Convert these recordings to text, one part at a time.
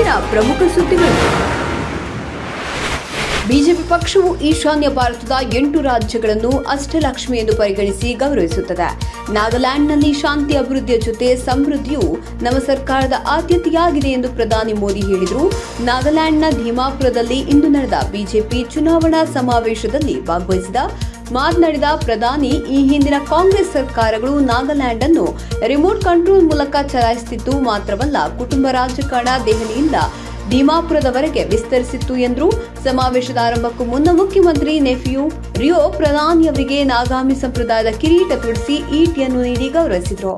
ಇವತ್ತಿನ ಪ್ರಮುಖ ಸುದ್ದಿಗಳು ಬಿಜೆಪಿ ಪಕ್ಷವು ಈಶಾನ್ಯ ಭಾರತದ ಎಂಟು ರಾಜ್ಯಗಳನ್ನು ಅಷ್ಟಲಕ್ಷ್ಮಿ ಎಂದು ಪರಿಗಣಿಸಿ ಗೌರವಿಸುತ್ತದೆ ನಾಗಾಲ್ಯಾಂಡ್ನಲ್ಲಿ ಶಾಂತಿ ಅಭಿವೃದ್ಧಿಯ ಜೊತೆ ಸಮೃದ್ಧಿಯು ನಮ್ಮ ಸರ್ಕಾರದ ಆದ್ಯತೆಯಾಗಿದೆ ಎಂದು ಪ್ರಧಾನಿ ಮೋದಿ ಹೇಳಿದರು ನಾಗಾಲ್ಯಾಂಡ್ನ ಧೀಮಾಪುರದಲ್ಲಿ ಇಂದು ನಡೆದ ಬಿಜೆಪಿ ಚುನಾವಣಾ ಸಮಾವೇಶದಲ್ಲಿ ಭಾಗವಹಿಸಿದ ಮಾತನಾಡಿದ ಪ್ರಧಾನಿ ಈ ಹಿಂದಿನ ಕಾಂಗ್ರೆಸ್ ಸರ್ಕಾರಗಳು ನಾಗಾಲ್ಯಾಂಡ್ ಅನ್ನು ರಿಮೋಟ್ ಕಂಟ್ರೋಲ್ ಮೂಲಕ ಚಲಾಯಿಸುತ್ತಿತ್ತು ಮಾತ್ರವಲ್ಲ ಕುಟುಂಬ ರಾಜಕಾರಣ ದೆಹಲಿಯಿಂದ ಧೀಮಾಪುರದವರೆಗೆ ವಿಸ್ತರಿಸಿತ್ತು ಎಂದರು ಸಮಾವೇಶದ ಆರಂಭಕ್ಕೂ ಮುನ್ನ ಮುಖ್ಯಮಂತ್ರಿ ನೆಫಿಯು ರಿಯೋ ಪ್ರಧಾನಿಯವರಿಗೆ ನಾಗಾಮಿ ಸಂಪ್ರದಾಯದ ಕಿರೀಟ ತೊಡಿಸಿ ಈಟಿಯನ್ನು ನೀಡಿ ಗೌರವಿಸಿದರು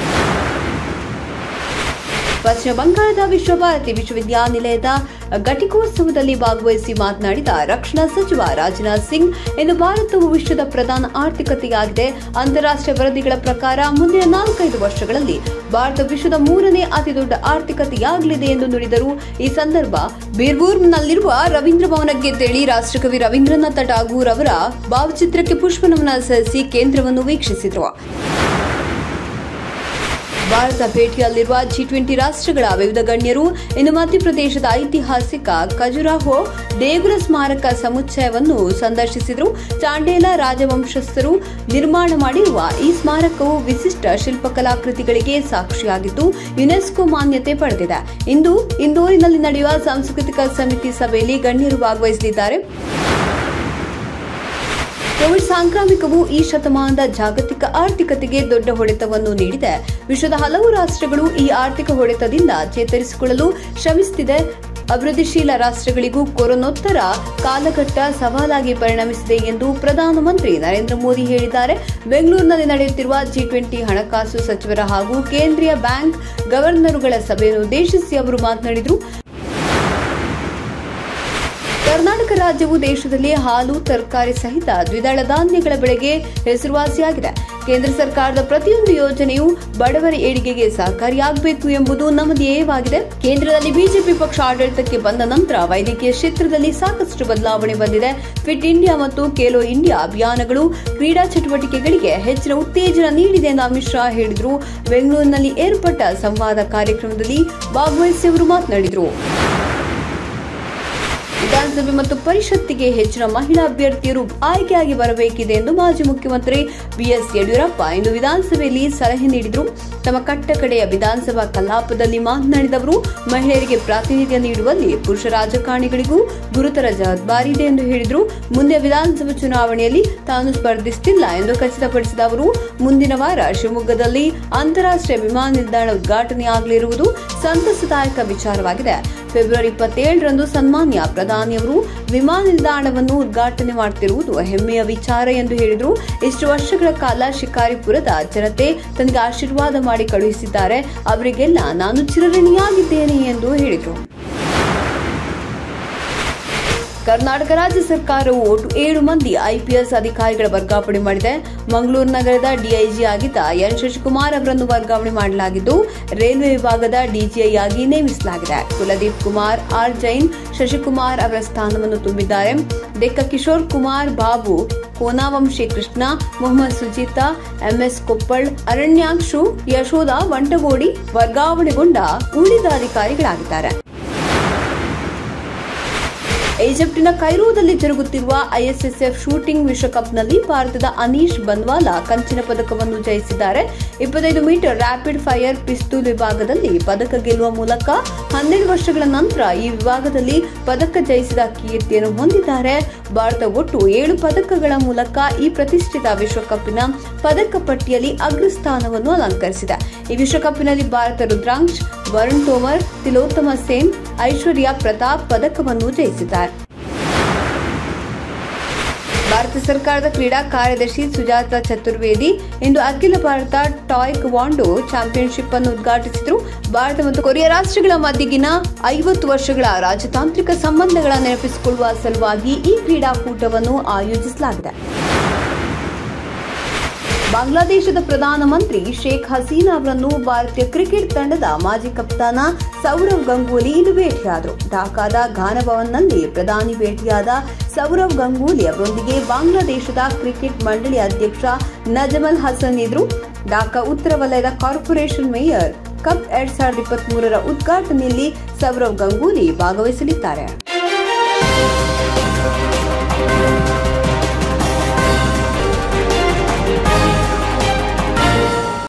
ಪಶ್ಚಿಮ ಬಂಗಾಳದ ವಿಶ್ವಭಾರತಿ ವಿಶ್ವವಿದ್ಯಾನಿಲಯದ ಘಟಿಕೋತ್ಸವದಲ್ಲಿ ಭಾಗವಹಿಸಿ ಮಾತನಾಡಿದ ರಕ್ಷಣಾ ಸಚಿವ ರಾಜನಾಥ್ ಸಿಂಗ್ ಇಂದು ಭಾರತವು ವಿಶ್ವದ ಪ್ರಧಾನ ಆರ್ಥಿಕತೆಯಾಗಿದೆ ಅಂತಾರಾಷ್ಟ್ರೀಯ ವರದಿಗಳ ಪ್ರಕಾರ ಮುಂದಿನ ನಾಲ್ಕೈದು ವರ್ಷಗಳಲ್ಲಿ ಭಾರತ ವಿಶ್ವದ ಮೂರನೇ ಅತಿದೊಡ್ಡ ಆರ್ಥಿಕತೆಯಾಗಲಿದೆ ಎಂದು ನುಡಿದರು ಈ ಸಂದರ್ಭ ಬೀರ್ಬೂರ್ನಲ್ಲಿರುವ ರವೀಂದ್ರ ಭವನಕ್ಕೆ ತೆರಳಿ ರಾಷ್ಟ್ರಕವಿ ರವೀಂದ್ರನಾಥ ಟಾಗೂರ್ ಅವರ ಭಾವಚಿತ್ರಕ್ಕೆ ಪುಷ್ಪನಮನ ಸಲ್ಲಿಸಿ ಕೇಂದ್ರವನ್ನು ವೀಕ್ಷಿಸಿದರು ಭಾರತ ಭೇಟಿಯಲ್ಲಿರುವ ಜಿ ಟ್ವೆಂಟಿ ರಾಷ್ಟ್ರಗಳ ವಿವಿಧ ಗಣ್ಯರು ಇಂದು ಮಧ್ಯಪ್ರದೇಶದ ಐತಿಹಾಸಿಕ ಖಜುರಾಹೋ ದೇಗುಲ ಸ್ಮಾರಕ ಸಮುಚ್ಚಯವನ್ನು ಸಂದರ್ಶಿಸಿದರು ಚಾಂಡೇಲ ರಾಜವಂಶಸ್ಥರು ನಿರ್ಮಾಣ ಮಾಡಿರುವ ಈ ಸ್ಮಾರಕವು ವಿಶಿಷ್ಟ ಶಿಲ್ಪಕಲಾಕೃತಿಗಳಿಗೆ ಸಾಕ್ಷಿಯಾಗಿದ್ದು ಯುನೆಸ್ಕೋ ಮಾನ್ಯತೆ ಪಡೆದಿದೆ ಇಂದು ಇಂದೋರಿನಲ್ಲಿ ನಡೆಯುವ ಸಾಂಸ್ಕೃತಿಕ ಸಮಿತಿ ಸಭೆಯಲ್ಲಿ ಗಣ್ಯರು ಭಾಗವಹಿಸಲಿದ್ದಾರೆ ಕೋವಿಡ್ ಸಾಂಕ್ರಾಮಿಕವು ಈ ಶತಮಾನದ ಜಾಗತಿಕ ಆರ್ಥಿಕತೆಗೆ ದೊಡ್ಡ ಹೊಡೆತವನ್ನು ನೀಡಿದೆ ವಿಶ್ವದ ಹಲವು ರಾಷ್ಟ್ರಗಳು ಈ ಆರ್ಥಿಕ ಹೊಡೆತದಿಂದ ಚೇತರಿಸಿಕೊಳ್ಳಲು ಶ್ರಮಿಸುತ್ತಿದೆ ಅಭಿವೃದ್ಧಿಶೀಲ ರಾಷ್ಟ್ರಗಳಿಗೂ ಕೊರೋನೋತ್ತರ ಕಾಲಘಟ್ಟ ಸವಾಲಾಗಿ ಪರಿಣಮಿಸಿದೆ ಎಂದು ಪ್ರಧಾನಮಂತ್ರಿ ನರೇಂದ್ರ ಮೋದಿ ಹೇಳಿದ್ದಾರೆ ಬೆಂಗಳೂರಿನಲ್ಲಿ ನಡೆಯುತ್ತಿರುವ ಜಿ ಟ್ವೆಂಟಿ ಹಣಕಾಸು ಸಚಿವರ ಹಾಗೂ ಕೇಂದ್ರೀಯ ಬ್ಯಾಂಕ್ ಗವರ್ನರುಗಳ ಸಭೆಯನ್ನು ಉದ್ದೇಶಿಸಿ ಅವರು ಮಾತನಾಡಿದರು ಕರ್ನಾಟಕ ರಾಜ್ಯವು ದೇಶದಲ್ಲಿ ಹಾಲು ತರಕಾರಿ ಸಹಿತ ದ್ವಿದಳ ಧಾನ್ಯಗಳ ಬೆಳೆಗೆ ಹೆಸರುವಾಸಿಯಾಗಿದೆ ಕೇಂದ್ರ ಸರ್ಕಾರದ ಪ್ರತಿಯೊಂದು ಯೋಜನೆಯು ಬಡವರ ಏಳಿಗೆಗೆ ಸಹಕಾರಿಯಾಗಬೇಕು ಎಂಬುದು ನಮ್ಮ ಧ್ಯೇಯವಾಗಿದೆ ಕೇಂದ್ರದಲ್ಲಿ ಬಿಜೆಪಿ ಪಕ್ಷ ಆಡಳಿತಕ್ಕೆ ಬಂದ ನಂತರ ವೈದ್ಯಕೀಯ ಕ್ಷೇತ್ರದಲ್ಲಿ ಸಾಕಷ್ಟು ಬದಲಾವಣೆ ಬಂದಿದೆ ಫಿಟ್ ಇಂಡಿಯಾ ಮತ್ತು ಖೇಲೋ ಇಂಡಿಯಾ ಅಭಿಯಾನಗಳು ಕ್ರೀಡಾ ಚಟುವಟಿಕೆಗಳಿಗೆ ಹೆಚ್ಚಿನ ಉತ್ತೇಜನ ನೀಡಿದೆ ಎಂದು ಅಮಿತ್ ಶಾ ಹೇಳಿದರು ಬೆಂಗಳೂರಿನಲ್ಲಿ ಏರ್ಪಟ್ಟ ಸಂವಾದ ಕಾರ್ಯಕ್ರಮದಲ್ಲಿ ಭಾಗವಹಿಸಿ ಅವರು ಮಾತನಾಡಿದರು ವಿಧಾನಸಭೆ ಮತ್ತು ಪರಿಷತ್ತಿಗೆ ಹೆಚ್ಚಿನ ಮಹಿಳಾ ಅಭ್ಯರ್ಥಿಯರು ಆಯ್ಕೆಯಾಗಿ ಬರಬೇಕಿದೆ ಎಂದು ಮಾಜಿ ಮುಖ್ಯಮಂತ್ರಿ ಬಿಎಸ್ ಯಡಿಯೂರಪ್ಪ ಇಂದು ವಿಧಾನಸಭೆಯಲ್ಲಿ ಸಲಹೆ ನೀಡಿದರು ತಮ್ಮ ಕಟ್ಟಕಡೆಯ ವಿಧಾನಸಭಾ ಕಲಾಪದಲ್ಲಿ ಮಾತನಾಡಿದ ಅವರು ಮಹಿಳೆಯರಿಗೆ ಪ್ರಾತಿನಿಧ್ಯ ನೀಡುವಲ್ಲಿ ಪುರುಷ ರಾಜಕಾರಣಿಗಳಿಗೂ ಗುರುತರ ಜವಾಬ್ದಾರಿ ಇದೆ ಎಂದು ಹೇಳಿದರು ಮುಂದೆ ವಿಧಾನಸಭಾ ಚುನಾವಣೆಯಲ್ಲಿ ತಾನು ಸ್ಪರ್ಧಿಸುತ್ತಿಲ್ಲ ಎಂದು ಖಚಿತಪಡಿಸಿದ ಅವರು ಮುಂದಿನ ವಾರ ಶಿವಮೊಗ್ಗದಲ್ಲಿ ಅಂತಾರಾಷ್ಟ್ರೀಯ ವಿಮಾನ ನಿಲ್ದಾಣ ಉದ್ಘಾಟನೆಯಾಗಲಿರುವುದು ಸಂತಸದಾಯಕ ವಿಚಾರವಾಗಿದೆ ಫೆಬ್ರವರಿ ಇಪ್ಪತ್ತೇಳರಂದು ಸನ್ಮಾನ್ಯ ಪ್ರಧಾನಿಯವರು ವಿಮಾನ ನಿಲ್ದಾಣವನ್ನು ಉದ್ಘಾಟನೆ ಮಾಡುತ್ತಿರುವುದು ಹೆಮ್ಮೆಯ ವಿಚಾರ ಎಂದು ಹೇಳಿದರು ಇಷ್ಟು ವರ್ಷಗಳ ಕಾಲ ಶಿಕಾರಿಪುರದ ಜನತೆ ತನಗೆ ಆಶೀರ್ವಾದ ಮಾಡಿ ಕಳುಹಿಸಿದ್ದಾರೆ ಅವರಿಗೆಲ್ಲ ನಾನು ಚಿರಋಣಿಯಾಗಿದ್ದೇನೆ ಎಂದು ಹೇಳಿದರು ಕರ್ನಾಟಕ ರಾಜ್ಯ ಸರ್ಕಾರವು ಒಟ್ಟು ಏಳು ಮಂದಿ ಐಪಿಎಸ್ ಅಧಿಕಾರಿಗಳ ವರ್ಗಾವಣೆ ಮಾಡಿದೆ ಮಂಗಳೂರು ನಗರದ ಡಿಐಜಿ ಆಗಿದ್ದ ಎನ್ ಶಶಿಕುಮಾರ್ ಅವರನ್ನು ವರ್ಗಾವಣೆ ಮಾಡಲಾಗಿದ್ದು ರೈಲ್ವೆ ವಿಭಾಗದ ಡಿಜಿಐ ಆಗಿ ನೇಮಿಸಲಾಗಿದೆ ಕುಲದೀಪ್ ಕುಮಾರ್ ಆರ್ ಜೈನ್ ಶಶಿಕುಮಾರ್ ಅವರ ಸ್ಥಾನವನ್ನು ತುಂಬಿದ್ದಾರೆ ಡೆಕ್ಕ ಕಿಶೋರ್ ಕುಮಾರ್ ಬಾಬು ಕೋನಾವಂಶಿ ಕೃಷ್ಣ ಮೊಹಮ್ಮದ್ ಸುಜಿತಾ ಎಂಎಸ್ ಕೊಪ್ಪಳ್ ಅರಣ್ಯಾಂಶು ಯಶೋಧ ವಂಟಗೋಡಿ ವರ್ಗಾವಣೆಗೊಂಡ ಉಳಿದ ಅಧಿಕಾರಿಗಳಾಗಿದ್ದಾರೆ ಈಜಿಪ್ಟಿನ ಕೈರೋದಲ್ಲಿ ಜರುಗುತ್ತಿರುವ ಐಎಸ್ಎಸ್ಎಫ್ ಶೂಟಿಂಗ್ ವಿಶ್ವಕಪ್ನಲ್ಲಿ ಭಾರತದ ಅನೀಶ್ ಬನ್ವಾಲಾ ಕಂಚಿನ ಪದಕವನ್ನು ಜಯಿಸಿದ್ದಾರೆ ಇಪ್ಪತ್ತೈದು ಮೀಟರ್ ರ್ಯಾಪಿಡ್ ಫೈರ್ ಪಿಸ್ತೂಲ್ ವಿಭಾಗದಲ್ಲಿ ಪದಕ ಗೆಲ್ಲುವ ಮೂಲಕ ಹನ್ನೆರಡು ವರ್ಷಗಳ ನಂತರ ಈ ವಿಭಾಗದಲ್ಲಿ ಪದಕ ಜಯಿಸಿದ ಕೀರ್ತಿಯನ್ನು ಹೊಂದಿದ್ದಾರೆ ಭಾರತ ಒಟ್ಟು ಏಳು ಪದಕಗಳ ಮೂಲಕ ಈ ಪ್ರತಿಷ್ಠಿತ ವಿಶ್ವಕಪ್ನ ಪದಕ ಪಟ್ಟಿಯಲ್ಲಿ ಅಗ್ರಸ್ಥಾನವನ್ನು ಅಲಂಕರಿಸಿದೆ ಈ ವಿಶ್ವಕಪ್ನಲ್ಲಿ ಭಾರತ ರುದ್ರಾಂಶ್ ವರುಣ್ ತೋಮರ್ ತಿಲೋತ್ತಮ ಸೇನ್ ಐಶ್ವರ್ಯ ಪ್ರತಾಪ್ ಪದಕವನ್ನು ಜಯಿಸಿದ್ದಾರೆ ಭಾರತ ಸರ್ಕಾರದ ಕ್ರೀಡಾ ಕಾರ್ಯದರ್ಶಿ ಸುಜಾತ ಚತುರ್ವೇದಿ ಇಂದು ಅಖಿಲ ಭಾರತ ಟಾಯ್ ವಾಂಡೋ ಚಾಂಪಿಯನ್ಶಿಪ್ ಅನ್ನು ಉದ್ಘಾಟಿಸಿದರು ಭಾರತ ಮತ್ತು ಕೊರಿಯಾ ರಾಷ್ಟ್ರಗಳ ಮಧ್ಯಗಿನ ಐವತ್ತು ವರ್ಷಗಳ ರಾಜತಾಂತ್ರಿಕ ಸಂಬಂಧಗಳ ನೆನಪಿಸಿಕೊಳ್ಳುವ ಸಲುವಾಗಿ ಈ ಕ್ರೀಡಾಕೂಟವನ್ನು ಆಯೋಜಿಸಲಾಗಿದೆ ಬಾಂಗ್ಲಾದೇಶದ ಪ್ರಧಾನಮಂತ್ರಿ ಶೇಖ್ ಹಸೀನಾ ಅವರನ್ನು ಭಾರತೀಯ ಕ್ರಿಕೆಟ್ ತಂಡದ ಮಾಜಿ ಕಪ್ತಾನ ಸೌರವ್ ಗಂಗೂಲಿ ಇಂದು ಭೇಟಿಯಾದರು ಢಾಕಾದ ಘಾನ ಭವನ್ನಲ್ಲಿ ಪ್ರಧಾನಿ ಭೇಟಿಯಾದ ಸೌರವ್ ಗಂಗೂಲಿ ಅವರೊಂದಿಗೆ ಬಾಂಗ್ಲಾದೇಶದ ಕ್ರಿಕೆಟ್ ಮಂಡಳಿ ಅಧ್ಯಕ್ಷ ನಜಮಲ್ ಹಸನ್ ಇದ್ರು ಢಾಕಾ ಉತ್ತರ ವಲಯದ ಕಾರ್ಪೊರೇಷನ್ ಮೇಯರ್ ಕಪ್ ಎರಡ್ ಸಾವಿರದ ಇಪ್ಪತ್ತ್ ಮೂರರ ಉದ್ಘಾಟನೆಯಲ್ಲಿ ಸೌರವ್ ಗಂಗೂಲಿ ಭಾಗವಹಿಸಲಿದ್ದಾರೆ